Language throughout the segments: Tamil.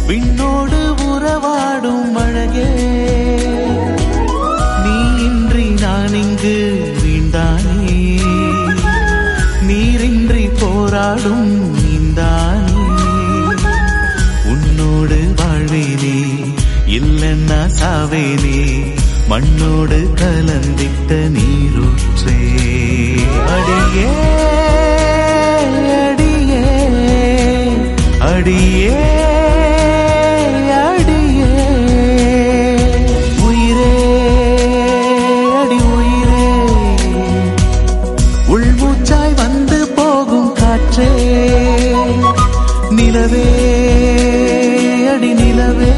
விண்ணோடு உறவாடும் அழகே நீ இன்றி நான் இங்கு வீண்டானே நீரின்றி போராடும் நீந்தானே உன்னோடு வாழ்வேனே இல்லைன்னா சாவேனே மண்ணோடு கலந்திட்ட நீரூற்றே அடியே அடியே அடியே அடியே உயிரே அடி உயிரே உள்மூச்சாய் வந்து போகும் காற்றே நிலவே அடி நிலவே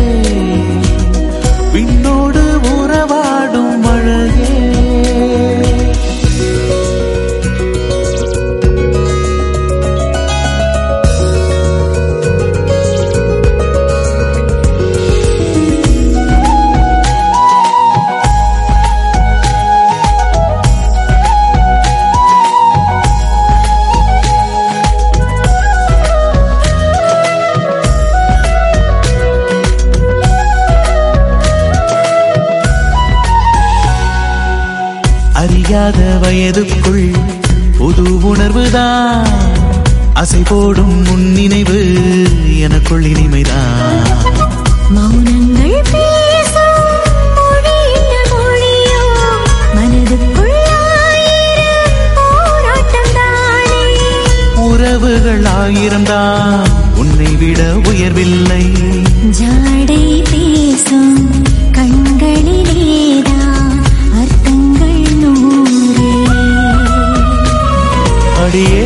விண்ணோடு உறவாடும் அழகே அறியாத வயதுக்குள் புது உணர்வுதான் அசை போடும் முன்னினைவு எனக்குள் இனிமைதான் மௌனங்கள் பேசும் மொழி என்ன மொழியோ மனதுக்குள் ஆயிரம் போராட்டம் தானே உறவுகள் ஆயிரம்தான் உன்னை விட உயர்வில்லை ஜாடை பேசும் கண்களிலேதான் அர்த்தங்கள் நூறே அடியே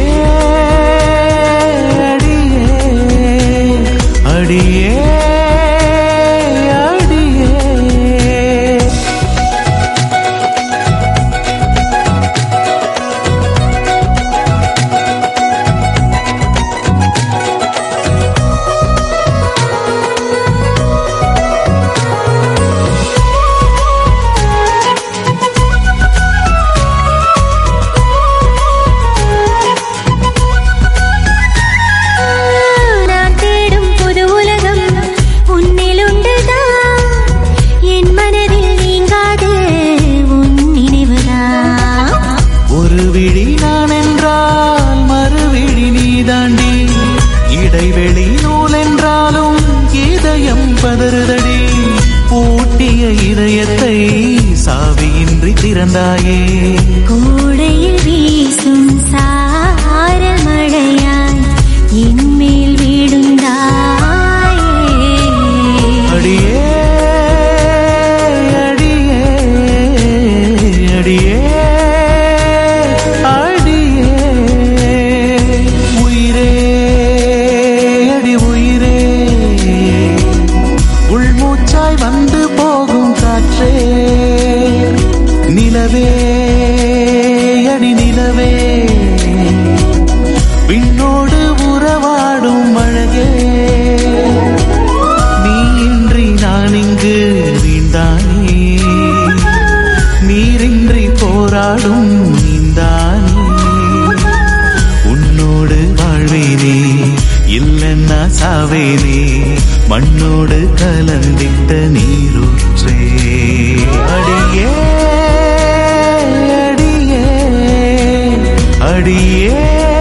அடியே அடியே அடியே நான் தேடும் புது உலகம் உன்னில் உண்டுதான் என் மனதில் நீங்காது உன் நினைவுதான் ஒரு விழி நான் என்றால் மறுவிழி நீ தாண்டி இடைவெளி நூல் என்றாலும் இதயம் பதறுதடி பூட்டிய இதயத்தை சாவியின்றி திறந்தாயே கோடையில் வீசும் சாரல் மழையாய் என்மேல் வீடுந்தாயே அடியே அடியே அடியே அடியே உயிரே அடி உயிரே உள்மூச்சாய் வந்து போகும் காற்றே நிலவே அடி நிலவே விண்ணோடு உறவாடும் அழகே நீ இன்றி நான் இங்கு வீண்டானே நீரின்றி போராடும் நீந்தானே உன்னோடு வாழ்வேனே இல்லைன்னா சாவேனே மண்ணோடு கலந்திட்ட நீரூற்றே அடியே அடியே அடியே